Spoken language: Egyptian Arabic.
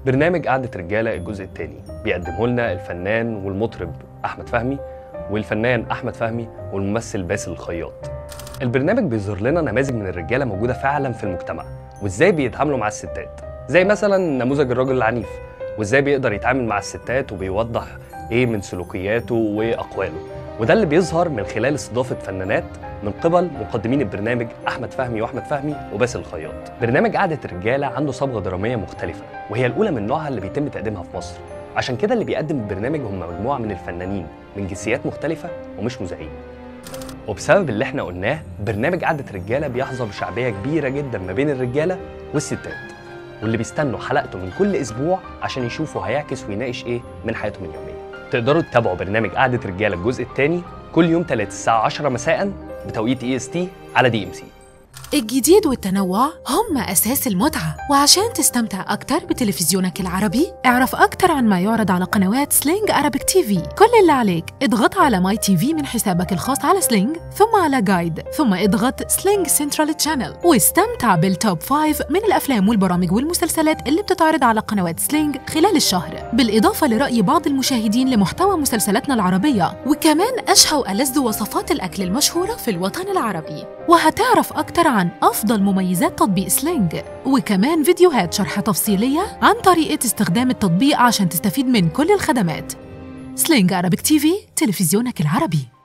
برنامج قعدة رجالة الجزء الثاني بيقدمه لنا الفنان والمطرب أحمد فهمي والفنان أحمد فهمي والممثل باسل الخياط البرنامج بيظهر لنا نماذج من الرجالة موجودة فعلا في المجتمع وإزاي بيتعاملوا مع الستات زي مثلا نموذج الرجل العنيف وإزاي بيقدر يتعامل مع الستات وبيوضح إيه من سلوكياته وأقواله وده اللي بيظهر من خلال استضافة فنانات من قبل مقدمين البرنامج احمد فهمي واحمد فهمي وباسل الخياط. برنامج قعده الرجاله عنده صبغه دراميه مختلفه وهي الاولى من نوعها اللي بيتم تقديمها في مصر. عشان كده اللي بيقدم البرنامج هم مجموعه من الفنانين من جنسيات مختلفه ومش مذيعين. وبسبب اللي احنا قلناه برنامج قعده الرجاله بيحظى بشعبيه كبيره جدا ما بين الرجاله والستات. واللي بيستنوا حلقته من كل اسبوع عشان يشوفوا هيعكس ويناقش ايه من حياتهم اليوميه. تقدروا تتابعوا برنامج قعده رجاله الجزء الثاني كل يوم 3 الساعه 10 مساء بتوقيت اي اس تي على دي ام سي الجديد والتنوع هم أساس المتعة وعشان تستمتع أكتر بتلفزيونك العربي اعرف أكتر عن ما يعرض على قنوات سلينج أرابيك تي في كل اللي عليك اضغط على ماي تي في من حسابك الخاص على سلينج ثم على جايد ثم اضغط سلينج سنترال تشانل واستمتع بالتوب فايف من الأفلام والبرامج والمسلسلات اللي بتتعرض على قنوات سلينج خلال الشهر بالإضافة لرأي بعض المشاهدين لمحتوى مسلسلاتنا العربية وكمان أشهى وألذ وصفات الأكل المشهورة في الوطن العربي وهتعرف أكتر عن أفضل مميزات تطبيق سلينج وكمان فيديوهات شرح تفصيلية عن طريقة استخدام التطبيق عشان تستفيد من كل الخدمات سلينج عربيك تي في تلفزيونك العربي